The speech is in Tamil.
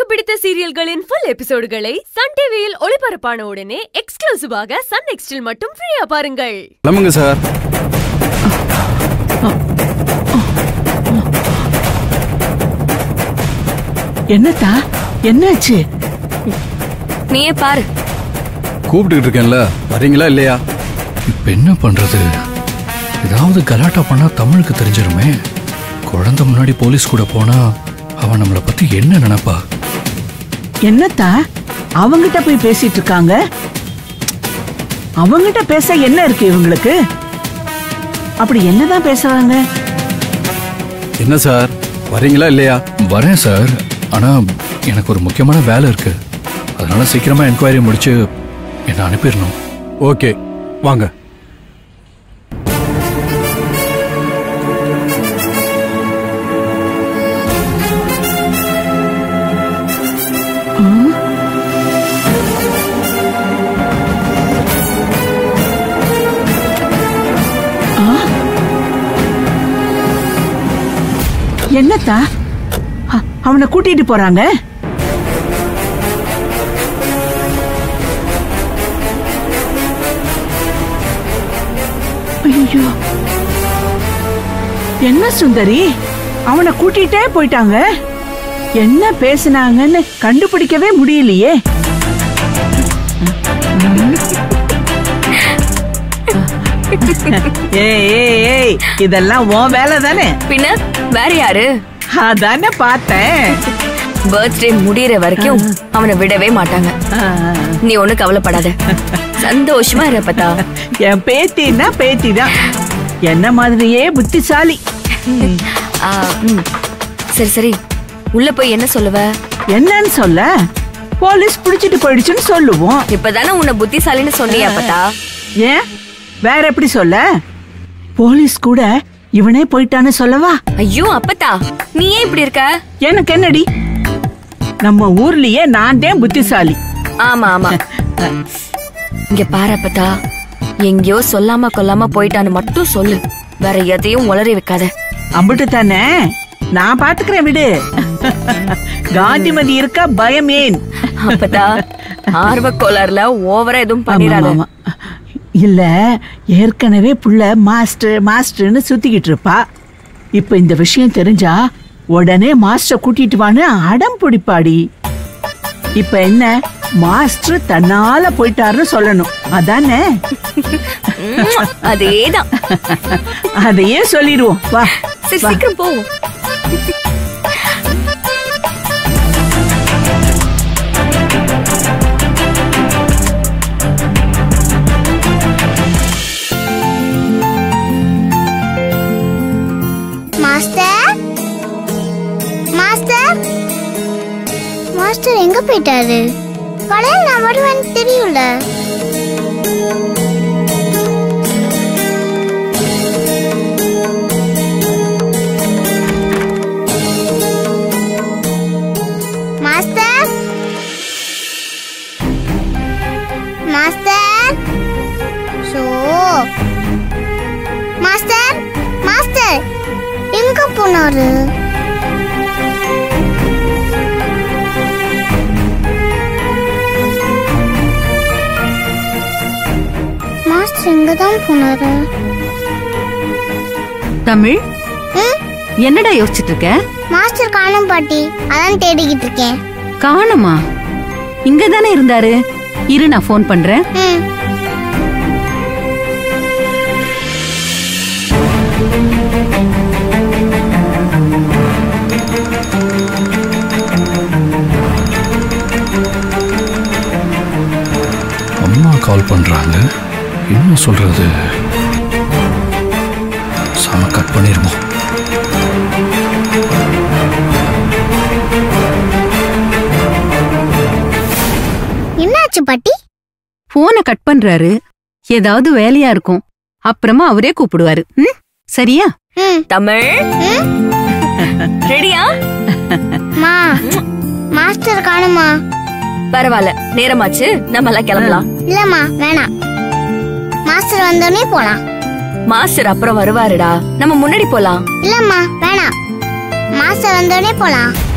பிடித்த சீரியல்களின் ஃபுல் எபிசோடுகளை சன் டிவியில் ஒளிபரப்பான உடனே எக்ஸ்க்ளூசிவாக சன் நெக்ஸ்டில் மட்டும் ஃப்ரீயா பாருங்கள் கிளம்புங்க சார் என்னத்தா என்னாச்சு நீயே பாரு கூப்பிட்டுக்கிட்டு இருக்கேன்ல வரீங்களா இல்லையா இப்ப என்ன பண்றது ஏதாவது கலாட்டா பண்ணா தமிழுக்கு தெரிஞ்சிருமே குழந்தை முன்னாடி போலீஸ் கூட போனா அவன் நம்மளை பத்தி என்ன நினைப்பா என்னத்தா அவங்கிட்ட போய் பேசிட்டு இருக்காங்க அவங்கிட்ட பேச என்ன இருக்கு இவங்களுக்கு அப்படி என்னதான் பேசுறாங்க என்ன சார் வரீங்களா இல்லையா வரேன் சார் ஆனா எனக்கு ஒரு முக்கியமான வேலை இருக்கு அதனால சீக்கிரமா என்கொயரி முடிச்சு என்ன அனுப்பிடணும் ஓகே வாங்க என்னத்தா அ- அவனை கூட்டிட்டு போறாங்க ஐயோ என்ன சுந்தரி அவனை கூட்டிட்டே போயிட்டாங்க என்ன பேசுனாங்கன்னு கண்டுபிடிக்கவே முடியலையே ஏய் ஏய் ஏய் இதெல்லாம் உன் வேலை தானே பின்ன வேற யாரு அதானே பார்த்தேன் பர்த்டே முடியற வரைக்கும் அவனை விடவே மாட்டாங்க ஆ, நீ ஒண்ணு கவலைப்படாத சந்தோஷமா இருப்பதா என் பேத்தின்னா பேத்தி தான் என்ன மாதிரியே புத்திசாலி சரி சரி உள்ள போய் என்ன சொல்லுவ என்னன்னு சொல்ல போலீஸ் புடிச்சிட்டு போயிடுச்சுன்னு சொல்லுவோம் இப்பதானே உன்னை புத்திசாலின்னு சொன்னியா அப்பதா ஏன் வேற எப்படி சொல்ல போலீஸ் கூட இவனே போயிட்டான்னு சொல்லவா ஐயோ அப்பத்தா நீ ஏன் இப்படி இருக்க எனக்கு என்னடி நம்ம ஊர்லயே நான் தான் புத்திசாலி ஆமா ஆமா இங்க பாரு அப்பத்தா எங்கேயோ சொல்லாம கொல்லாம போயிட்டான்னு மட்டும் சொல்லு வேற எதையும் உளறி வைக்காத அம்பிட்டு தானே நான் பாத்துக்கிறேன் விடு காந்திமதி இருக்கா பயம் ஏன் அப்பதா ஆர்வ கோளாறுல ஓவரா எதுவும் பண்ணிடாத ஆமா, ஆமா. இல்ல ஏற்கனவே புள்ள மாஸ்டர் மாஸ்டர்னு சுத்திக்கிட்டு இருப்பா இப்ப இந்த விஷயம் தெரிஞ்சா உடனே மாஸ்டர் கூட்டிட்டு வான்னு அடம் பிடிப்பாடி இப்ப என்ன மாஸ்டர் தன்னால போயிட்டாருன்னு சொல்லணும் அதானே உம், அதேதான் அதையே சொல்லிடுவோம் வா சரி வா. சீக்கிரம் போ மாஸ்டர் மாஸ்டர் மாஸ்டர் எங்க போயிட்டாரு காலையில் நான் வருவேன்னு தெரியும்ல master master show master master எங்க போனாரு மாஸ்டர் எங்க தான் போனாரு தமிழ் ம்? என்னடா யோசிச்சுட்டு இருக்க மாஸ்டர் காணும் பாட்டி அதான் தேடிக்கிட்டு இருக்கேன் காணுமா இங்க தானே இருந்தாரு இரு நான் ஃபோன் பண்றேன் ம் அம்மா கால் பண்றாங்க என்ன சொல்றது சாம கட் பண்ணிருமோ என்னாச்சு பாட்டி போனை கட் பண்றாரு ஏதாவது வேலையா இருக்கும் அப்புறமா அவரே கூப்பிடுவாரு ம் சரியா ம் தமிழ் ம் ரெடியா மா மாஸ்டர் காணுமா பரவாயில்ல நேரமாச்சு நம்ம எல்லாம் கிளம்பலாம் இல்லம்மா வேணாம் மாஸ்டர் வந்தோடனே போலாம் மாஸ்டர் அப்புறம் வருவாருடா நம்ம முன்னாடி போலாம் இல்லம்மா வேணாம் மாஸ்டர் வந்தோடனே போலாம்